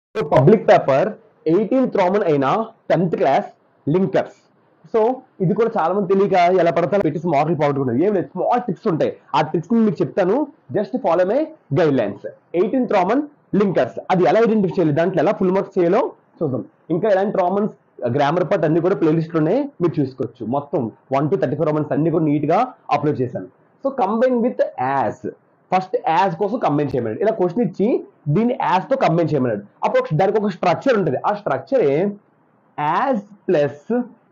public paper eighteenth Raman అయిన tenth class linkers so ఇది కూడా చాలా మంది తెలియక ఎలా పడతారో పెట్టేసి మోడల్ పోగొట్టుకున్నారు ఏం లేదు స్మాల్ ట్రిక్స్ ఉంటాయి ఆ ట్రిక్స్ మీకు చెప్తాను just follow my guidelines eighteenth రామన్ లింకర్స్ అది ఎలా ఐడెంటిఫై చేయాలి దాంట్లో ఎలా ఫుల్ మార్క్స్ చేయాలో చూద్దాం ఇంకా ఎలాంటి రామన్స్ గ్రామర్ పార్ట్ అన్ని కూడా ప్లేలిస్ట్ లోనే మీరు చూసుకోవచ్చు మొత్తం వన్ టు థర్టీ ఫోర్ రామన్స్ అన్ని కూడా నీట్ గా అప్లోడ్ చేశాను so combine with as first as కోసం కంబైన్ చేయమన్నాడు ఇలా క్వశ్చన్ ఇచ్చి దీన్ని యాజ్ తో కంబైన్ చేయమన్నాడు అప్పుడు ఒక- దానికి ఒక స్ట్రక్చర్ ఉంటుంది ఆ structure as plus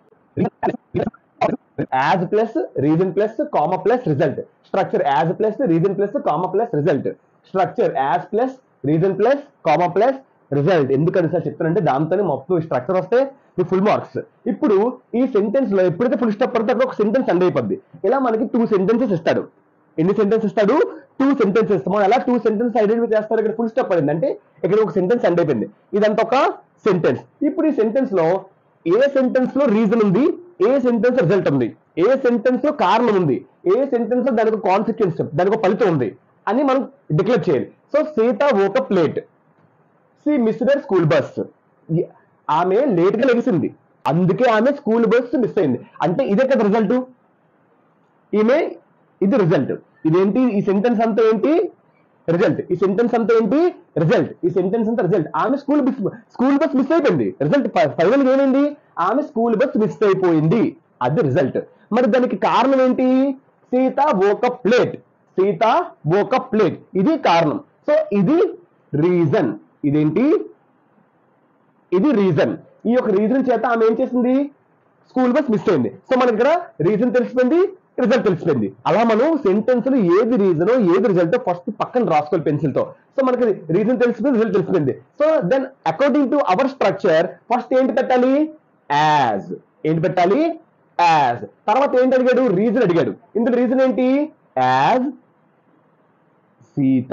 as plus reason plus comma plus result structure as plus reason plus comma plus result structure as plus reason plus comma plus result ఎందుకని సార్ చెప్తానంటే దాంతోనే మొత్తం స్ట్రక్చర్ వస్తే మీ ఫుల్ మార్క్స్ ఇప్పుడు ఈ sentence లో ఎప్పుడైతే full stop పడితే అక్కడ ఒక సెంటెన్స్ ఎండ్ అయిపోద్ది ఇలా మనకి టూ సెంటెన్సెస్ ఇస్తాడు ఎన్ని సెంటెన్స్ ఇస్తాడు టూ సెంటెన్సెస్ మనం ఎలా టూ సెంటెన్స్ ఐడెంటిఫై చేస్తారు ఇక్కడ ఫుల్ స్టాప్ పడింది అంటే ఇక్కడ ఒక సెంటెన్స్ ఎండ్ అయిపోయింది ఇదంతా ఒక సెంటెన్స్ ఇప్పుడు ఈ సెంటెన్స్ లో ఏ సెంటెన్స్ లో రీజన్ ఉంది ఏ సెంటెన్స్ రిజల్ట్ ఉంది ఏ సెంటెన్స్ లో కారణం ఉంది ఏ సెంటెన్స్ లో దానికి కాన్సిక్వెన్స్ దానికి ఒక ఫలితం ఉంది అని మనం డిక్లేర్ చేయాలి so Sita woke up late she missed her school bus ఆమె లేట్ గా లెగిసింది అందుకే ఆమె స్కూల్ బస్ మిస్ అయింది అంటే ఇదే కదా రిజల్ట్ ఈమె ఇది రిజల్ట్ ఇదేంటి ఈ సెంటెన్స్ అంతా ఏంటి రిజల్ట్ ఈ సెంటెన్స్ అంతా ఏంటి రిజల్ట్ ఈ సెంటెన్స్ అంతా రిజల్ట్ ఆమె school miss school bus miss అయిపోయింది రిజల్ట్ ఫైనల్ ఏమైంది ఆమె స్కూల్ బస్ మిస్ అయిపోయింది అది రిజల్ట్ మరి దానికి కారణం ఏంటి Sita woke plate Sita woke plate ఇది కారణం సో ఇది రీజన్ ఇదేంటి ఇది రీజన్ ఈ యొక్క రీజన్ చేత ఆమె ఏం చేసింది స్కూల్ బస్ మిస్ అయింది సో మనకి ఇక్కడ రీజన్ తెలిసిపోయింది రిజల్ట్ తెలిసిపోయింది అలా మనం సెంటెన్స్ లో ఏది రీజన్ ఏది రిజల్ట్ ఫస్ట్ పక్కన రాసుకోవాలి పెన్సిల్ తో సో మనకి రీజన్ తెలిసిపోయింది రిజల్ట్ తెలిసిపోయింది so then according to our structure first ఏంటి పెట్టాలి యాజ్ ఏంటి పెట్టాలి యాజ్ తర్వాత ఏంటి అడిగాడు రీజన్ అడిగాడు ఇందులో రీజన్ ఏంటి యాజ్ సీత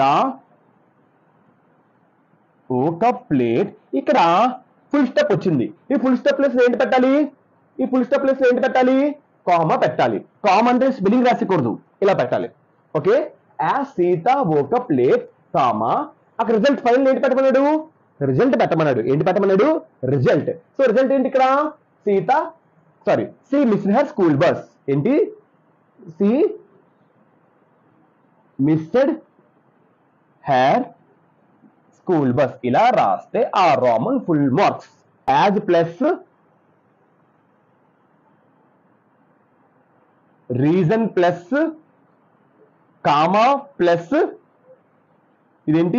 ఒక ప్లేట్ ఇక్కడ ఫుల్ స్టెప్ వచ్చింది ఈ ఫుల్ స్టెప్ ప్లేస్ ఏంటి పెట్టాలి ఈ ఫుల్ స్టెప్ ప్లేస్ ఏంటి పెట్టాలి కామా పెట్టాలి కామా అంటే స్పెల్లింగ్ రాసికూడదు ఇలా పెట్టాలి okay as Sita woke up late comma అక్కడ రిజల్ట్ ఫైనల్ ఏంటి పెట్టమన్నాడు రిజల్ట్ పెట్టమన్నాడు ఏంటి పెట్టమన్నాడు రిజల్ట్ సో రిజల్ట్ ఏంటి ఇక్కడ Sita sorry she miss her school bus ఏంటి she missed her school bus ఇలా రాస్తే ఆ రామన్ full marks as plus reason plus comma plus ఇదేంటి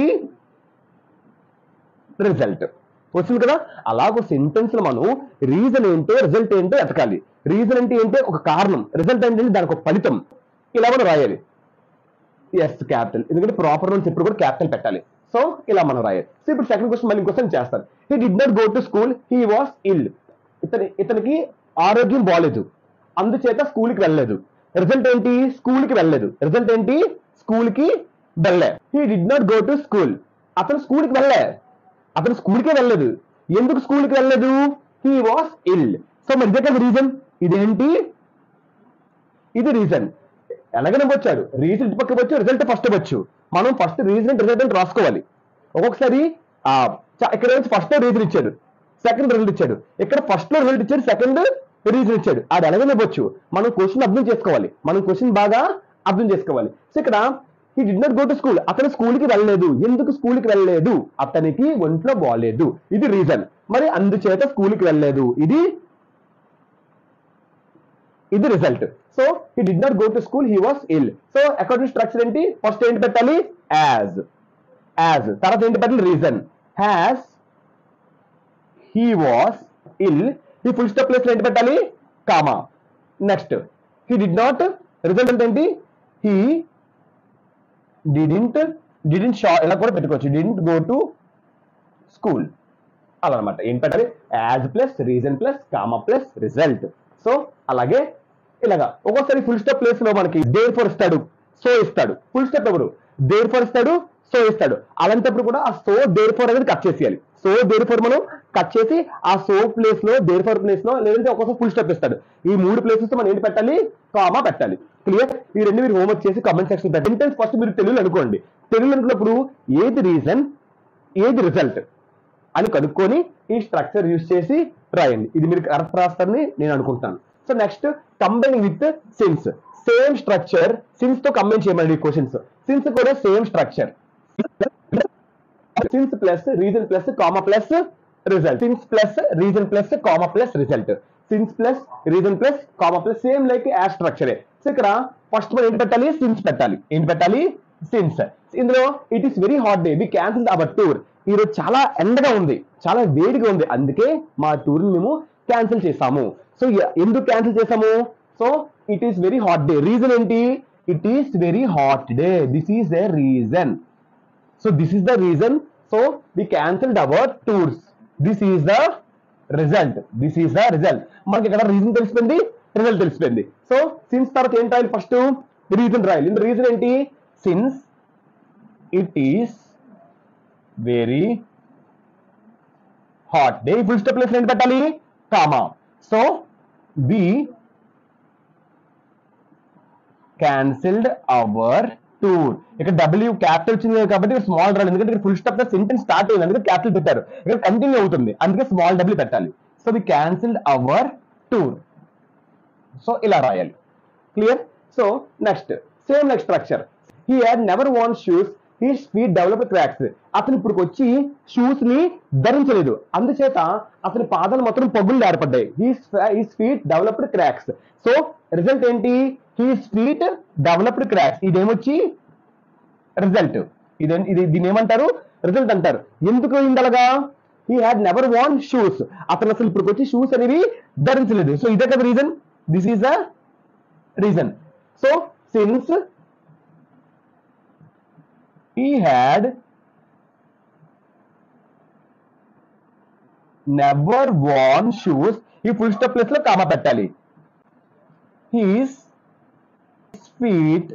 రిజల్ట్ వచ్చింది కదా అలాగ సెంటెన్స్ లో మనం రీజన్ ఏంటో రిజల్ట్ ఏంటో ఎతకాలి రీజన్ అంటే ఏంటో ఒక కారణం రిజల్ట్ ఏంటంటే దానికి ఒక ఫలితం ఇలా మనం రాయాలి ఎస్ క్యాపిటల్ ఎందుకంటే ప్రాపర్ నుంచి ఎప్పుడు కూడా క్యాపిటల్ పెట్టాలి సో ఇలా మనం రాయాలి సో ఇప్పుడు సెకండ్ క్వశ్చన్ మళ్ళీ క్వశ్చన్ చేస్తాను he did not go to school he was ill ఇతని ఇతనికి ఆరోగ్యం బాగాలేదు అందుచేత స్కూల్ కి వెళ్ళలేదు రిజల్ట్ ఏంటి స్కూల్ కి వెళ్ళలేదు రిజల్ట్ ఏంటి స్కూల్ కి వెళ్ళే he did not go to school అతను స్కూల్ కి వెళ్ళే అతను స్కూల్ కే వెళ్ళలేదు ఎందుకు స్కూల్ కి వెళ్ళలేదు హీ వాస్ ఇల్ సో మరి ఇదే కదా రీజన్ ఇదేంటి ఇది రీజన్ ఎలాగైనా వచ్చాడు రీజన్ ఇటు పక్కకు వచ్చు రిజల్ట్ ఫస్ట్ వచ్చు మనం ఫస్ట్ రీజన్ రిజల్ట్ రాసుకోవాలి ఒక్కొక్కసారి ఆ, చ- ఇక్కడ నుంచి ఫస్ట్ రీజన్ ఇచ్చాడు సెకండ్ రిజల్ట్ ఇచ్చాడు ఇక్కడ ఫస్ట్ లో రిజల్ట్ ఇచ్చాడు సెకండ్ రీజన్ ఇచ్చాడు అది ఎలాగైనా ఇవ్వచ్చు మనం క్వశ్చన్ అర్థం చేసుకోవాలి మనం క్వశ్చన్ బాగా అర్థం చేసుకోవాలి సో ఇక్కడ ఈ did not go to school అతను స్కూల్ కి వెళ్ళలేదు ఎందుకు స్కూల్ కి వెళ్ళలేదు అతనికి ఒంట్లో బాగాలేదు ఇది రీజన్ మరి అందుచేత స్కూల్ కి వెళ్ళలేదు ఇది ఇది result so he did not go to school he was ill so according structure ఏంటి ఫస్ట్ ఏంటి పెట్టాలి యాజ్ యాజ్ తర్వాత ఏంటి పెట్టాలి reason has he was ill ఈ ఫుల్ స్టాప్ ప్లేస్ ఏంటి పెట్టాలి comma next he did not result అంటే ఏంటి హీ డిడింట్ డిడింట్ షా ఇలా కూడా పెట్టుకోవచ్చు డిడింట్ గో టు స్కూల్ అలా అనమాట ఏం పెట్టాలి as plus reason plus comma plus result so అలాగే ఇలాగా ఒక్కోసారి ఫుల్ స్టాప్ ప్లేస్ లో మనకి దేర్ ఫర్ ఇస్తాడు సో ఇస్తాడు ఫుల్ స్టాప్ ఎవరు దేర్ ఫర్ ఇస్తాడు సో ఇస్తాడు అలాంటప్పుడు కూడా ఆ సో దేర్ ఫర్ అనేది కట్ చేసేయాలి సో దేర్ ఫర్ మనం కట్ చేసి ఆ సో ప్లేస్ లో దేర్ ఫర్ ప్లేస్ లో లేదంటే ఒక్కోసారి ఫుల్ స్టాప్ ఇస్తాడు ఈ మూడు ప్లేసెస్ మనం ఏంటి పెట్టాలి కామా పెట్టాలి క్లియర్ ఈ రెండు మీరు హోంవర్క్ చేసి కామెంట్ సెక్షన్ పెట్టండి సెంటెన్స్ ఫస్ట్ మీరు తెలుగులో అనుకోండి తెలుగులో అనుకున్నప్పుడు ఏది రీజన్ ఏది రిజల్ట్ అని కనుక్కొని ఈ స్ట్రక్చర్ యూస్ చేసి రాయండి ఇది మీరు కరెక్ట్ రాస్తారని నేను అనుకుంటాను so next combining with since same structure since తో కంబైన్ చేయమని క్వశ్చన్స్ సిన్స్ కూడా same structure since plus reason plus comma plus result since plus reason plus comma plus result since plus reason plus comma plus same like as స్ట్రక్చరే so ఇక్కడ first మనం ఏంటి పెట్టాలి since పెట్టాలి ఏంటి పెట్టాలి సిన్స్ ఇందులో it is very hot day we cancel our tour ఈ రోజు చాలా ఎండగా ఉంది చాలా వేడిగా ఉంది అందుకే మా టూర్ ని మేము క్యాన్సిల్ చేసాము సో ఎందుకు క్యాన్సిల్ చేసాము so it is very hot day reason ఏంటి it is very hot day this is the reason so this is the reason so we cancelled our tours this is the result this is the result మనకి ఇక్కడ reason తెలిసిపోయింది result తెలిసిపోయింది so since తర్వాత ఏం రాయాలి first reason రాయాలి ఇంత reason ఏంటి since it is very hot day full stop place ఏంటి పెట్టాలి comma so we cancelled our tour ఇక్కడ డబ్ల్యూ క్యాపిటల్ వచ్చింది కాబట్టి స్మాల్ రాదు ఎందుకంటే ఇక్కడ ఫుల్ స్టాప్ సెంటెన్స్ స్టార్ట్ అయింది అందుకే క్యాపిటల్ పెట్టారు ఇక్కడ కంటిన్యూ అవుతుంది అందుకే స్మాల్ డబ్ల్యూ పెట్టాలి so we cancelled our tour so ఇలా రాయాలి clear so next same like structure he had never worn shoes his feet develop cracks అతను ఇప్పుడు వచ్చి షూస్ ని ధరించలేదు అందుచేత అతని పాదాలు మాత్రం పగుళ్ళు ఏర్పడ్డాయి he his feet developed cracks so result ఏంటి హీ స్పీడ్ డెవలప్డ్ క్రాక్స్ ఇదేమొచ్చి రిజల్ట్ ఇదే ఇది దీని ఏమంటారు రిజల్ట్ అంటారు ఎందుకు అయింది అలాగా he had never worn shoes అతను అసలు ఇప్పుడు వచ్చి షూస్ అనేవి ధరించలేదు సో ఇదే కదా reason this is the reason so since he had never worn shoes ఈ ఫుల్ స్టాప్ ప్లేస్ లో కామా పెట్టాలి his feet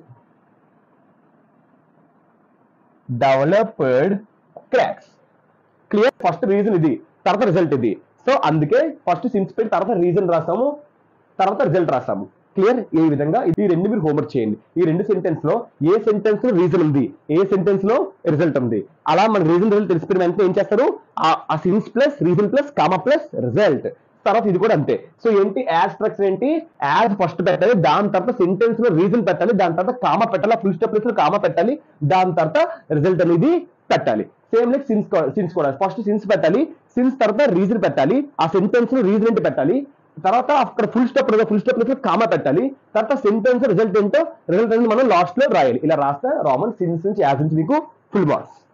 developed cracks clear first reason ఇది తర్వాత రిజల్ట్ ఇది సో అందుకే ఫస్ట్ సిన్స్ పెట్టి తర్వాత రీజన్ రాసాము తర్వాత రిజల్ట్ రాసాము క్లియర్ ఈ విధంగా ఈ రెండు మీరు హోంవర్క్ చేయండి ఈ రెండు సెంటెన్స్ లో ఏ సెంటెన్స్ లో రీజన్ ఉంది ఏ సెంటెన్స్ లో రిజల్ట్ ఉంది అలా మన రీజన్ రిజల్ట్ తెలిసిపోయిన వెంటనే ఏం చేస్తారు ఆ- ఆ since plus reason plus comma plus result తర్వాత ఇది కూడా అంతే సో ఏంటి యాజ్ స్ట్రక్చర్ ఏంటి యాజ్ ఫస్ట్ పెట్టాలి దాని తర్వాత సెంటెన్స్ లో రీజన్ పెట్టాలి దాని తర్వాత కామా పెట్టాలి ఫుల్ స్టాప్ ప్లేస్ లో కామా పెట్టాలి దాని తర్వాత రిజల్ట్ అనేది పెట్టాలి సేమ్ లైక్ సిన్స్ సిన్స్ కూడా ఫస్ట్ సిన్స్ పెట్టాలి సిన్స్ తర్వాత రీజన్ పెట్టాలి ఆ సెంటెన్స్ లో రీజన్ ఏంటి పెట్టాలి తర్వాత అక్కడ full stop full stop place లో కామా పెట్టాలి తర్వాత సెంటెన్స్ రిజల్ట్ ఏంటో రిజల్ట్ అనేది మనం లాస్ట్ లో రాయాలి ఇలా రాస్తే రామన్ సిన్స్ నుంచి యాజ్ నుంచి మీకు ఫుల్ మార్క్స్